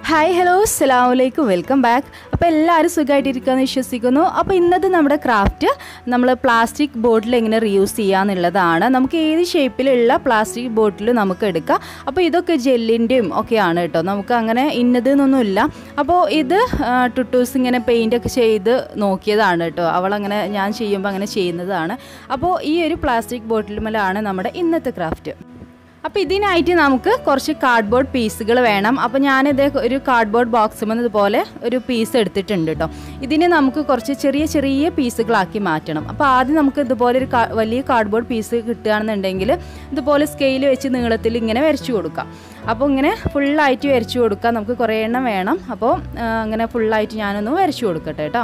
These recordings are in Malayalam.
ഹായ് ഹലോ അസ്സാം വലൈക്കും വെൽക്കം ബാക്ക് അപ്പോൾ എല്ലാവരും സുഖമായിട്ടിരിക്കുകയെന്ന് വിശ്വസിക്കുന്നു അപ്പോൾ ഇന്നത്തെ നമ്മുടെ ക്രാഫ്റ്റ് നമ്മൾ പ്ലാസ്റ്റിക് ബോട്ടിൽ എങ്ങനെ റീയൂസ് ചെയ്യാന്നുള്ളതാണ് നമുക്ക് ഏത് ഷേപ്പിലുള്ള പ്ലാസ്റ്റിക് ബോട്ടിൽ നമുക്ക് എടുക്കാം അപ്പോൾ ഇതൊക്കെ ജെല്ലിൻ്റെയും ഒക്കെയാണ് കേട്ടോ നമുക്ക് അങ്ങനെ ഇന്നത് എന്നൊന്നുമില്ല അപ്പോൾ ഇത് ആ, ടുട്ടൂസ് ഇങ്ങനെ പെയിൻ്റ് ഒക്കെ ചെയ്ത് നോക്കിയതാണ് കേട്ടോ അവളങ്ങനെ ഞാൻ ചെയ്യുമ്പോൾ അങ്ങനെ ചെയ്യുന്നതാണ് അപ്പോൾ ഈ ഒരു പ്ലാസ്റ്റിക് ബോട്ടിലുമലാണ് നമ്മുടെ ഇന്നത്തെ ക്രാഫ്റ്റ് അപ്പോൾ ഇതിനായിട്ട് നമുക്ക് കുറച്ച് കാർഡ്ബോർഡ് പീസുകൾ വേണം അപ്പോൾ ഞാനിത് ഒരു കാർഡ്ബോർഡ് ബോക്സ് ഇതുപോലെ ഒരു പീസ് എടുത്തിട്ടുണ്ട് കേട്ടോ ഇതിനെ നമുക്ക് കുറച്ച് ചെറിയ ചെറിയ പീസുകളാക്കി മാറ്റണം അപ്പോൾ ആദ്യം നമുക്ക് ഇതുപോലെ ഒരു കാ- വലിയ കാർഡ്ബോർഡ് പീസ് കിട്ടുകയാണെന്നുണ്ടെങ്കിൽ ഇതുപോലെ സ്കെയിൽ വെച്ച് നീളത്തിൽ ഇങ്ങനെ വരച്ചു കൊടുക്കാം അപ്പോൾ ഇങ്ങനെ ഫുള്ളായിട്ട് വരച്ചു കൊടുക്കാം നമുക്ക് കുറേ എണ്ണം വേണം അപ്പോൾ ആ, അങ്ങനെ ഫുള്ളായിട്ട് ഞാനൊന്ന് വരച്ചു കൊടുക്കട്ടെ കേട്ടോ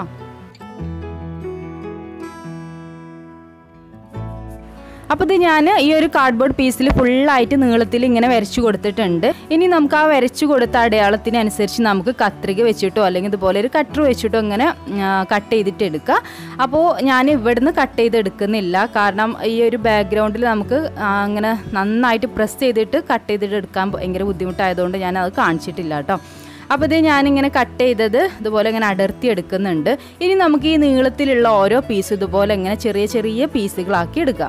അപ്പോൾ ഇത് ഞാൻ ഈ ഒരു കാർഡ്ബോർഡ് പീസിൽ ഫുള്ളായിട്ട് നീളത്തിൽ ഇങ്ങനെ വരച്ചു കൊടുത്തിട്ടുണ്ട് ഇനി നമുക്ക് ആ വരച്ചു കൊടുത്ത അടയാളത്തിനനുസരിച്ച് നമുക്ക് കത്രിക വെച്ചിട്ടോ അല്ലെങ്കിൽ ഇതുപോലെ ഒരു കട്ടർ വെച്ചിട്ടോ ഇങ്ങനെ കട്ട് ചെയ്തിട്ട് എടുക്കുക അപ്പോൾ ഞാൻ ഇവിടുന്ന് കട്ട് ചെയ്ത് എടുക്കുന്നില്ല കാരണം ഈ ഒരു ബാക്ക്ഗ്രൗണ്ടിൽ നമുക്ക് ആ, അങ്ങനെ നന്നായിട്ട് പ്രസ് ചെയ്തിട്ട് കട്ട് ചെയ്തിട്ട് എടുക്കാൻ ഭയങ്കര ബുദ്ധിമുട്ടായതുകൊണ്ട് ഞാൻ അത് കാണിച്ചിട്ടില്ല കേട്ടോ അപ്പോൾ ഇത് ഞാനിങ്ങനെ കട്ട് ചെയ്തത് ഇതുപോലെ ഇങ്ങനെ അടർത്തി എടുക്കുന്നുണ്ട് ഇനി നമുക്ക് ഈ നീളത്തിലുള്ള ഓരോ പീസ് ഇതുപോലെ ഇങ്ങനെ ചെറിയ ചെറിയ പീസുകളാക്കി എടുക്കാം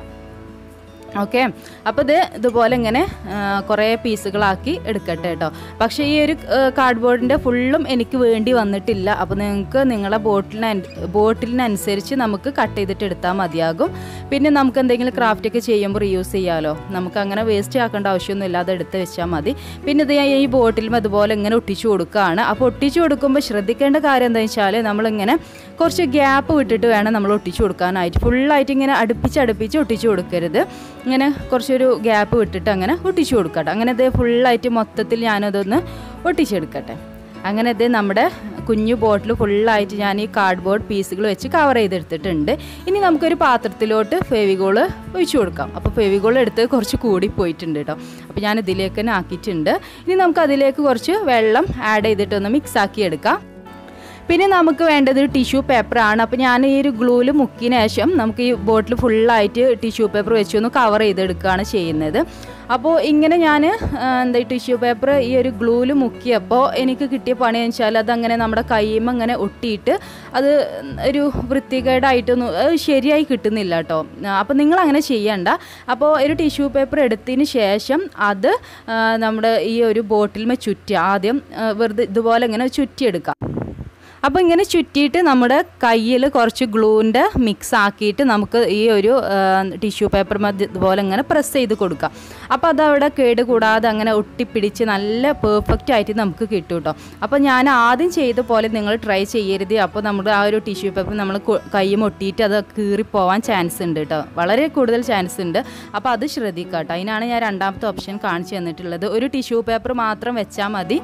ഓക്കെ അപ്പോൾ ഇത് ഇതുപോലെ ഇങ്ങനെ ആ, കുറേ പീസുകളാക്കി എടുക്കട്ടെ കേട്ടോ പക്ഷേ ഈ ഒരു കാർഡ്ബോർഡിൻ്റെ ഫുള്ളും എനിക്ക് വേണ്ടി വന്നിട്ടില്ല അപ്പോൾ നിങ്ങൾക്ക് നിങ്ങളെ ബോട്ടിലിന് ബോട്ടിലിനനുസരിച്ച് നമുക്ക് കട്ട് ചെയ്തിട്ട് എടുത്താൽ മതിയാകും പിന്നെ നമുക്ക് എന്തെങ്കിലും ക്രാഫ്റ്റ് ഒക്കെ ചെയ്യുമ്പോൾ റീയൂസ് ചെയ്യാമല്ലോ നമുക്ക് അങ്ങനെ വേസ്റ്റ് ആക്കേണ്ട ആവശ്യമൊന്നുമില്ല അത് എടുത്ത് വെച്ചാൽ മതി പിന്നെ ഇത് ഞാൻ ഈ ബോട്ടിലും അതുപോലെ ഇങ്ങനെ ഒട്ടിച്ചു കൊടുക്കുകയാണ് അപ്പോൾ ഒട്ടിച്ചു കൊടുക്കുമ്പോൾ ശ്രദ്ധിക്കേണ്ട കാര്യം എന്താ വെച്ചാൽ നമ്മളിങ്ങനെ കുറച്ച് ഗ്യാപ്പ് വിട്ടിട്ട് വേണം നമ്മൾ ഒട്ടിച്ചു കൊടുക്കാനായിട്ട് ഫുള്ളായിട്ട് ഇങ്ങനെ അടുപ്പിച്ച് അടുപ്പിച്ച് ഒട്ടിച്ചു കൊടുക്കരുത് ഇങ്ങനെ കുറച്ചൊരു ഗ്യാപ്പ് വിട്ടിട്ട് അങ്ങനെ ഒട്ടിച്ചു കൊടുക്കട്ടെ അങ്ങനെ ഇത് ഫുള്ളായിട്ട് മൊത്തത്തിൽ ഞാനതൊന്ന് ഒട്ടിച്ചെടുക്കട്ടെ അങ്ങനെ ഇത് നമ്മുടെ കുഞ്ഞു ബോട്ടിൽ ഫുള്ളായിട്ട് ഞാൻ ഈ കാർഡ്ബോർഡ് പീസുകൾ വെച്ച് കവർ ചെയ്തെടുത്തിട്ടുണ്ട് ഇനി നമുക്കൊരു പാത്രത്തിലോട്ട് ഫെവിഗോള് ഒഴിച്ചു കൊടുക്കാം അപ്പോൾ ഫെവിഗോൾ എടുത്ത് കുറച്ച് കൂടി പോയിട്ടുണ്ട് കേട്ടോ അപ്പോൾ ഞാൻ ഇതിലേക്ക് തന്നെ ആക്കിയിട്ടുണ്ട് ഇനി നമുക്ക് അതിലേക്ക് കുറച്ച് വെള്ളം ആഡ് ചെയ്തിട്ടൊന്ന് മിക്സ് ആക്കി എടുക്കാം പിന്നെ നമുക്ക് വേണ്ടത് ടിഷ്യൂ പേപ്പറാണ് അപ്പോൾ ഞാൻ ഈ ഒരു ഗ്ലൂവിൽ മുക്കിയതിന് ശേഷം നമുക്ക് ഈ ബോട്ടിൽ ഫുള്ളായിട്ട് ടിഷ്യൂ പേപ്പർ വെച്ച് ഒന്ന് കവർ ചെയ്തെടുക്കുകയാണ് ചെയ്യുന്നത് അപ്പോൾ ഇങ്ങനെ ഞാൻ എന്താ ടിഷ്യൂ പേപ്പർ ഈ ഒരു ഗ്ലൂവിൽ മുക്കിയപ്പോൾ എനിക്ക് കിട്ടിയ പണി എന്ന് വെച്ചാൽ അതങ്ങനെ നമ്മുടെ കൈമ അങ്ങനെ ഒട്ടിയിട്ട് അത് ഒരു വൃത്തികേടായിട്ടൊന്നും അത് ശരിയായി കിട്ടുന്നില്ല കേട്ടോ അപ്പോൾ നിങ്ങൾ അങ്ങനെ ചെയ്യണ്ട അപ്പോൾ ഒരു ടിഷ്യൂ പേപ്പർ എടുത്തതിന് ശേഷം അത് ആ, നമ്മുടെ ഈ ഒരു ബോട്ടിൽമേ ചുറ്റി ആദ്യം ആ, വെറുതെ ഇതുപോലെ ഇങ്ങനെ ചുറ്റിയെടുക്കാം അപ്പോൾ ഇങ്ങനെ ചുറ്റിയിട്ട് നമ്മുടെ കയ്യിൽ കുറച്ച് ഗ്ലൂവിൻ്റെ മിക്സ് ആക്കിയിട്ട് നമുക്ക് ഈ ഒരു ടിഷ്യൂ പേപ്പർ മധ്യ ഇതുപോലെ ഇങ്ങനെ പ്രസ് ചെയ്ത് കൊടുക്കാം അപ്പോൾ അതവിടെ കേട് കൂടാതെ അങ്ങനെ ഒട്ടിപ്പിടിച്ച് നല്ല പെർഫെക്റ്റ് ആയിട്ട് നമുക്ക് കിട്ടും കേട്ടോ അപ്പോൾ ഞാൻ ആദ്യം ചെയ്ത പോലെ നിങ്ങൾ ട്രൈ ചെയ്യരുത് അപ്പോൾ നമ്മുടെ ആ ഒരു ടിഷ്യൂ പേപ്പർ നമ്മൾ കൈ ഒട്ടിയിട്ട് അത് കീറിപ്പോവാൻ ചാൻസ് ഉണ്ട് കേട്ടോ വളരെ കൂടുതൽ ചാൻസ് ഉണ്ട് അപ്പോൾ അത് ശ്രദ്ധിക്കുക കേട്ടോ അതിനാണ് ഞാൻ രണ്ടാമത്തെ ഓപ്ഷൻ കാണിച്ചു തന്നിട്ടുള്ളത് ഒരു ടിഷ്യൂ പേപ്പർ മാത്രം വെച്ചാൽ മതി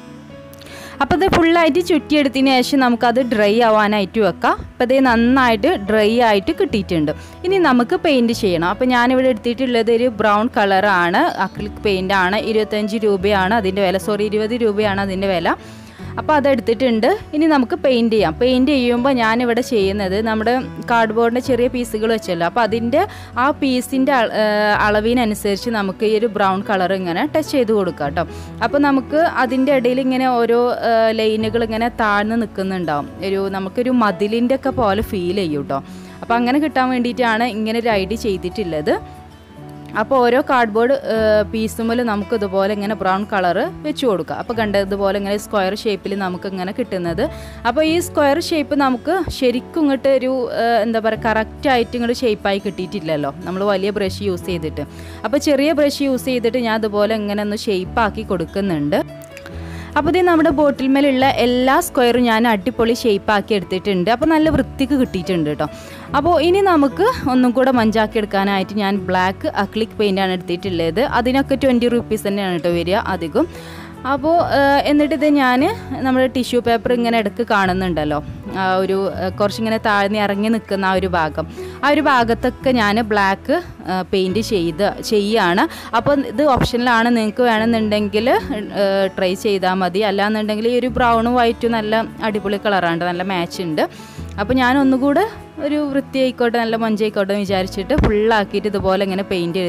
അപ്പോൾ ഇത് ഫുള്ളായിട്ട് ചുറ്റിയെടുത്തതിന് ശേഷം നമുക്കത് ഡ്രൈ ആവാനായിട്ട് വെക്കാം അപ്പോൾ ഇത് നന്നായിട്ട് ഡ്രൈ ആയിട്ട് കിട്ടിയിട്ടുണ്ട് ഇനി നമുക്ക് പെയിൻറ് ചെയ്യണം അപ്പോൾ ഞാനിവിടെ എടുത്തിട്ടുള്ളത് ഒരു ബ്രൗൺ കളറാണ് അക്രിലിക് പെയിൻ്റ് ആണ് ഇരുപത്തഞ്ച് രൂപയാണ് അതിൻ്റെ വില സോറി ഇരുപത് രൂപയാണ് അതിൻ്റെ വില അപ്പോൾ അതെടുത്തിട്ടുണ്ട് ഇനി നമുക്ക് പെയിൻറ് ചെയ്യാം പെയിൻറ് ചെയ്യുമ്പോൾ ഞാനിവിടെ ചെയ്യുന്നത് നമ്മുടെ കാർഡ്ബോർഡിൻ്റെ ചെറിയ പീസുകൾ വെച്ചല്ലോ അപ്പോൾ അതിൻ്റെ ആ പീസിൻ്റെ അളവിനനുസരിച്ച് നമുക്ക് ഈ ഒരു ബ്രൗൺ കളർ ഇങ്ങനെ ടച്ച് ചെയ്ത് കൊടുക്കാം കേട്ടോ അപ്പോൾ നമുക്ക് അതിൻ്റെ ഇടയിൽ ഇങ്ങനെ ഓരോ ലൈനുകൾ ഇങ്ങനെ താഴ്ന്ന് നിൽക്കുന്നുണ്ടാവും ഒരു നമുക്കൊരു മതിലിൻ്റെ ഒക്കെ പോലെ ഫീൽ ചെയ്യും കേട്ടോ അപ്പോൾ അങ്ങനെ കിട്ടാൻ വേണ്ടിയിട്ടാണ് ഇങ്ങനെ ഒരു ഐഡിയ ചെയ്തിട്ടുള്ളത് അപ്പോൾ ഓരോ കാർഡ്ബോർഡ് പീസുമ്പോൾ നമുക്ക് ഇതുപോലെ ഇങ്ങനെ ബ്രൗൺ കളറ് വെച്ച് കൊടുക്കുക അപ്പോൾ കണ്ട ഇതുപോലെ ഇങ്ങനെ സ്ക്വയർ ഷേപ്പിൽ നമുക്ക് ഇങ്ങനെ കിട്ടുന്നത് അപ്പോൾ ഈ സ്ക്വയർ ഷേപ്പ് നമുക്ക് ശരിക്കും ഇങ്ങോട്ട് ഒരു ആ, എന്താ പറയുക കറക്റ്റായിട്ട് ഇങ്ങോട്ട് ഷേപ്പായി കിട്ടിയിട്ടില്ലല്ലോ നമ്മൾ വലിയ ബ്രഷ് യൂസ് ചെയ്തിട്ട് അപ്പോൾ ചെറിയ ബ്രഷ് യൂസ് ചെയ്തിട്ട് ഞാൻ ഇതുപോലെ ഇങ്ങനെ ഒന്ന് ഷേപ്പാക്കി കൊടുക്കുന്നുണ്ട് അപ്പോൾ ഇത് നമ്മുടെ ബോട്ടിൽ മേലുള്ള എല്ലാ സ്ക്വയറും ഞാൻ അടിപൊളി ഷേപ്പാക്കി എടുത്തിട്ടുണ്ട് അപ്പോൾ നല്ല വൃത്തിക്ക് കിട്ടിയിട്ടുണ്ട് കേട്ടോ അപ്പോൾ ഇനി നമുക്ക് ഒന്നും കൂടെ മഞ്ചാക്കി എടുക്കാനായിട്ട് ഞാൻ ബ്ലാക്ക് അക്ലിക് പെയിൻ്റാണ് എടുത്തിട്ടുള്ളത് അതിനൊക്കെ ട്വൻറ്റി റുപ്പീസ് തന്നെയാണ് കേട്ടോ വരിക അധികം അപ്പോൾ എന്നിട്ട് ഇത് ഞാൻ നമ്മുടെ ടിഷ്യൂ പേപ്പർ ഇങ്ങനെ ഇടയ്ക്ക് കാണുന്നുണ്ടല്ലോ ആ ഒരു ആ, കുറച്ചിങ്ങനെ താഴ്ന്ന് ഇറങ്ങി നിൽക്കുന്ന ആ ഒരു ഭാഗം ആ ഒരു ഭാഗത്തൊക്കെ ഞാൻ ബ്ലാക്ക് പെയിൻറ് ചെയ്ത് ചെയ്യാണ് അപ്പോൾ ഇത് ഓപ്ഷനിലാണ് നിങ്ങൾക്ക് വേണമെന്നുണ്ടെങ്കിൽ ട്രൈ ചെയ്താൽ മതി അല്ലാന്നുണ്ടെങ്കിൽ ഈ ഒരു ബ്രൗണും വൈറ്റും നല്ല അടിപൊളി കളറാണ് നല്ല മാച്ച് ഉണ്ട് അപ്പോൾ ഞാൻ ഒന്നുകൂടെ ഒരു വൃത്തിയായിക്കോട്ടെ നല്ല മൊഞ്ചായിക്കോട്ടെ എന്ന് വിചാരിച്ചിട്ട് ഫുള്ളാക്കിയിട്ട് ഇതുപോലെ ഇങ്ങനെ പെയിൻറ് ചെയ്തിട്ട്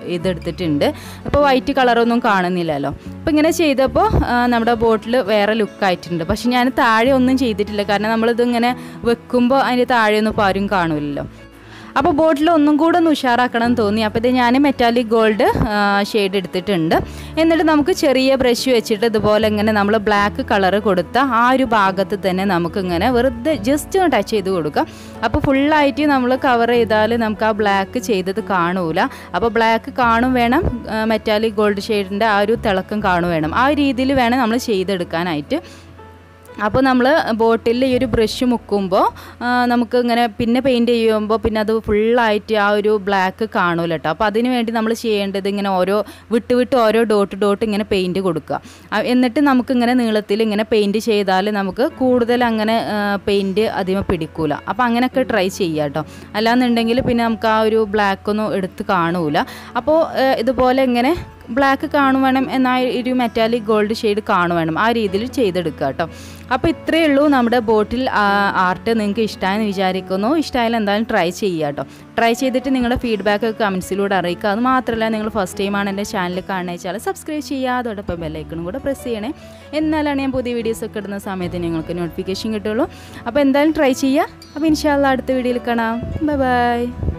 ഇതെടുത്തിട്ടുണ്ട് അപ്പോൾ വൈറ്റ് കളറൊന്നും കാണുന്നില്ലല്ലോ അപ്പോൾ ഇങ്ങനെ ചെയ്തപ്പോൾ ആ, നമ്മുടെ ബോട്ടിൽ വേറെ ലുക്കായിട്ടുണ്ട് പക്ഷെ ഞാൻ താഴെ ഒന്നും ചെയ്തിട്ടില്ല കാരണം നമ്മളിത് ഇങ്ങനെ വെക്കുമ്പോൾ അതിൻ്റെ താഴെയൊന്നും ഇപ്പോൾ ആരും കാണൂലല്ലോ അപ്പോൾ ബോട്ടിൽ ഒന്നും കൂടെ ഒന്ന് ഉഷാറാക്കണം എന്ന് തോന്നി അപ്പോൾ ഇത് ഞാൻ മെറ്റാലിക് ഗോൾഡ് ഷെയ്ഡ് എടുത്തിട്ടുണ്ട് എന്നിട്ട് നമുക്ക് ചെറിയ ബ്രഷ് വെച്ചിട്ട് ഇതുപോലെ ഇങ്ങനെ നമ്മൾ ബ്ലാക്ക് കളർ കൊടുത്ത ആ ഒരു ഭാഗത്ത് തന്നെ നമുക്ക് ഇങ്ങനെ വെറുതെ ജസ്റ്റ് ഒന്ന് ടച്ച് ചെയ്ത് കൊടുക്കാം അപ്പോൾ ഫുള്ളായിട്ട് നമ്മൾ കവർ ചെയ്താൽ നമുക്ക് ആ ബ്ലാക്ക് ചെയ്തത് കാണൂല അപ്പോൾ ബ്ലാക്ക് കാണും വേണം മെറ്റാലിക് ഗോൾഡ് ഷെയ്ഡിൻ്റെ ആ ഒരു തിളക്കം കാണും വേണം ആ രീതിയിൽ വേണം നമ്മൾ ചെയ്തെടുക്കാനായിട്ട് അപ്പോൾ നമ്മൾ ബോട്ടിൽ ഈ ഒരു ബ്രഷ് മുക്കുമ്പോൾ നമുക്ക് ഇങ്ങനെ പിന്നെ പെയിൻറ്റ് ചെയ്യുമ്പോൾ പിന്നെ അത് ഫുള്ളായിട്ട് ആ ഒരു ബ്ലാക്ക് കാണൂല കേട്ടോ അപ്പോൾ അതിന് വേണ്ടി നമ്മൾ ചെയ്യേണ്ടത് ഇങ്ങനെ ഓരോ വിട്ട് വിട്ട് ഓരോ ഡോട്ട് ഡോട്ട് ഇങ്ങനെ പെയിൻറ്റ് കൊടുക്കുക ആ, എന്നിട്ട് നമുക്ക് ഇങ്ങനെ നീളത്തിൽ ഇങ്ങനെ പെയിൻറ്റ് ചെയ്താൽ നമുക്ക് കൂടുതൽ അങ്ങനെ പെയിൻറ്റ് അതിമ പിടിക്കൂല അപ്പോൾ അങ്ങനെയൊക്കെ ട്രൈ ചെയ്യുക കേട്ടോ അല്ലാന്നുണ്ടെങ്കിൽ പിന്നെ നമുക്ക് ആ ഒരു ബ്ലാക്ക് ഒന്നും എടുത്ത് കാണൂല അപ്പോൾ ആ, ഇതുപോലെ ഇങ്ങനെ ബ്ലാക്ക് കാണും വേണം എന്നാൽ ഒരു മെറ്റാലിക് ഗോൾഡ് ഷെയ്ഡ് കാണും വേണം ആ രീതിയിൽ ചെയ്തെടുക്കുക കേട്ടോ അപ്പോൾ ഇത്രയേ ഉള്ളൂ നമ്മുടെ ബോട്ടിൽ ആർട്ട് നിങ്ങൾക്ക് ഇഷ്ടമായെന്ന് വിചാരിക്കുന്നു ഇഷ്ടമായാലും എന്തായാലും ട്രൈ ചെയ്യുക കേട്ടോ ട്രൈ ചെയ്തിട്ട് നിങ്ങളുടെ ഫീഡ്ബാക്ക് ഒക്കെ കമൻസിലൂടെ അറിയിക്കുക അത് മാത്രമല്ല നിങ്ങൾ ഫസ്റ്റ് ടൈമാണ് എൻ്റെ ചാനൽ കാണുന്നത് വെച്ചാൽ സബ്സ്ക്രൈബ് ചെയ്യുക അതോടൊപ്പം ബെല്ലൈക്കണും കൂടെ പ്രസ് ചെയ്യണേ എന്നാലാണ് ഞാൻ പുതിയ വീഡിയോസ് ഒക്കെ ഇടുന്ന സമയത്ത് നിങ്ങൾക്ക് നോട്ടിഫിക്കേഷൻ കിട്ടുള്ളൂ അപ്പോൾ എന്തായാലും ട്രൈ ചെയ്യുക അപ്പോൾ ഇൻഷാല്ല അടുത്ത വീഡിയോയിൽ കാണാം ബൈ ബൈ